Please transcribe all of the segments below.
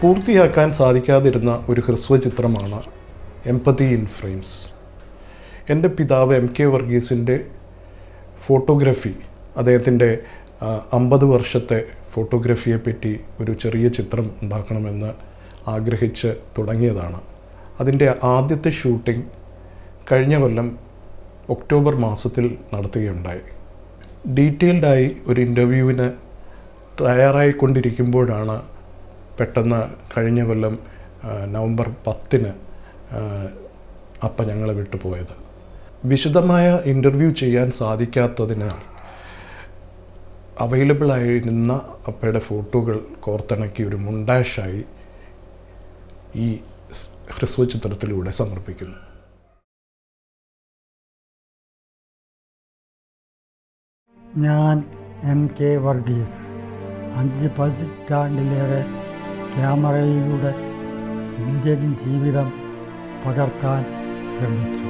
പൂർത്തിയാക്കാൻ സാധിക്കാതിരുന്ന ഒരു ഹ്രസ്വ ചിത്രമാണ് എംപതി ഇൻ ഫ്രെയിംസ് എൻ്റെ പിതാവ് എം കെ വർഗീസിൻ്റെ ഫോട്ടോഗ്രാഫി അദ്ദേഹത്തിൻ്റെ അമ്പത് വർഷത്തെ ഫോട്ടോഗ്രാഫിയെ പറ്റി ഒരു ചെറിയ ചിത്രം ഉണ്ടാക്കണമെന്ന് ആഗ്രഹിച്ച് തുടങ്ങിയതാണ് അതിൻ്റെ ആദ്യത്തെ ഷൂട്ടിംഗ് കഴിഞ്ഞ കൊല്ലം ഒക്ടോബർ മാസത്തിൽ നടത്തുകയുണ്ടായി ഡീറ്റെയിൽഡായി ഒരു ഇൻ്റർവ്യൂവിന് തയ്യാറായിക്കൊണ്ടിരിക്കുമ്പോഴാണ് പെട്ടെന്ന് കഴിഞ്ഞ കൊല്ലം ആ, നവംബർ പത്തിന് ആ, അപ്പ ഞങ്ങളെ വിട്ടുപോയത് വിശദമായ ഇൻ്റർവ്യൂ ചെയ്യാൻ സാധിക്കാത്തതിനാൽ അവൈലബിൾ ആയിരുന്ന അപ്പയുടെ ഫോട്ടോകൾ കോർത്തിണക്കി ഒരു മുണ്ടാഷായി ഈ സ് ഹ്രസ്വ ചിത്രത്തിലൂടെ സമർപ്പിക്കുന്നു ഞാൻ എം കെ വർഗീസ് അഞ്ച് പതിറ്റാണ്ടിലേറെ ക്യാമറയിലൂടെ ഇന്ത്യൻ ജീവിതം പകർത്താൻ ശ്രമിച്ചു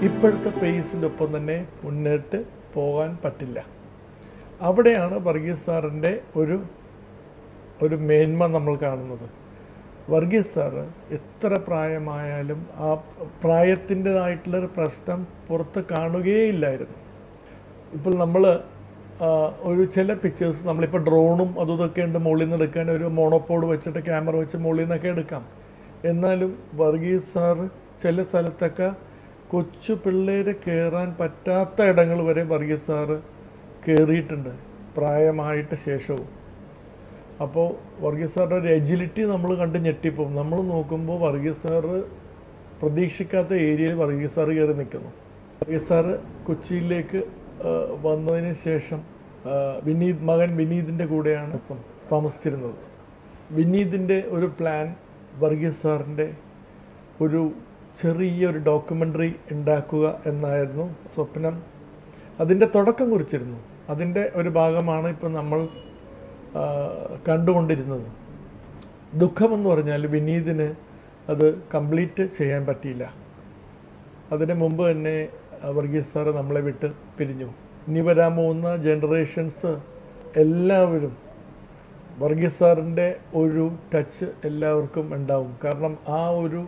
ഇപ്പോഴത്തെ പേസിൻ്റെ ഒപ്പം തന്നെ മുന്നോട്ട് പോകാൻ പറ്റില്ല അവിടെയാണ് വർഗീസ് സാറിൻ്റെ ഒരു ഒരു മേന്മ നമ്മൾ കാണുന്നത് വർഗീസ് സാറ് എത്ര പ്രായമായാലും ആ പ്രായത്തിൻ്റെതായിട്ടുള്ളൊരു പ്രശ്നം പുറത്ത് കാണുകയില്ലായിരുന്നു ഇപ്പോൾ നമ്മൾ ഒരു ചില പിക്ചേഴ്സ് നമ്മളിപ്പോൾ ഡ്രോണും അതും ഇതൊക്കെ ഉണ്ട് മുകളിൽ നിന്ന് എടുക്കാൻ ഒരു മോണോപ്പോഡ് വെച്ചിട്ട് ക്യാമറ വെച്ച് മുകളിൽ നിന്നൊക്കെ എടുക്കാം എന്നാലും വർഗീസ് സാറ് ചില സ്ഥലത്തൊക്കെ കൊച്ചു പിള്ളേര് കയറാൻ പറ്റാത്ത ഇടങ്ങൾ വരെ വർഗീസ് സാറ് കയറിയിട്ടുണ്ട് പ്രായമായിട്ട് ശേഷവും അപ്പോൾ വർഗീസ് സാറിൻ്റെ ഒരു എജിലിറ്റി നമ്മൾ കണ്ട് ഞെട്ടിപ്പോവും നമ്മൾ നോക്കുമ്പോൾ വർഗീസ് സാറ് പ്രതീക്ഷിക്കാത്ത ഏരിയയിൽ വർഗീസ് സാറ് കയറി നിൽക്കുന്നു വർഗീസ് സാറ് കൊച്ചിയിലേക്ക് ആ, വന്നതിന് ശേഷം ആ, വിനീത് മകൻ വിനീതിൻ്റെ കൂടെയാണ് സം- താമസിച്ചിരുന്നത് വിനീതിൻ്റെ ഒരു പ്ലാൻ വർഗീസ് സാറിൻ്റെ ഒരു ചെറിയൊരു ഡോക്യുമെൻ്ററി ഉണ്ടാക്കുക എന്നായിരുന്നു സ്വപ്നം അതിൻ്റെ തുടക്കം കുറിച്ചിരുന്നു അതിൻ്റെ ഒരു ഭാഗമാണ് ഇപ്പം നമ്മൾ ആ, കണ്ടുകൊണ്ടിരുന്നത് ദുഃഖമെന്ന് പറഞ്ഞാൽ വിനീതിന് അത് കംപ്ലീറ്റ് ചെയ്യാൻ പറ്റിയില്ല അതിന് മുമ്പ് തന്നെ ആ, വർഗീസ് സാറ് നമ്മളെ വിട്ട് പിരിഞ്ഞു ഇനി വരാൻ പോകുന്ന ജനറേഷൻസ് എല്ലാവരും വർഗീസ് സാറിൻ്റെ ഒരു ടച്ച് എല്ലാവർക്കും ഉണ്ടാവും കാരണം ആ ഒരു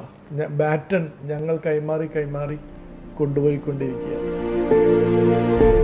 ബാറ്റൺ ഞങ്ങൾ കൈമാറി കൈമാറി കൊണ്ടുപോയിക്കൊണ്ടിരിക്കുകയാണ്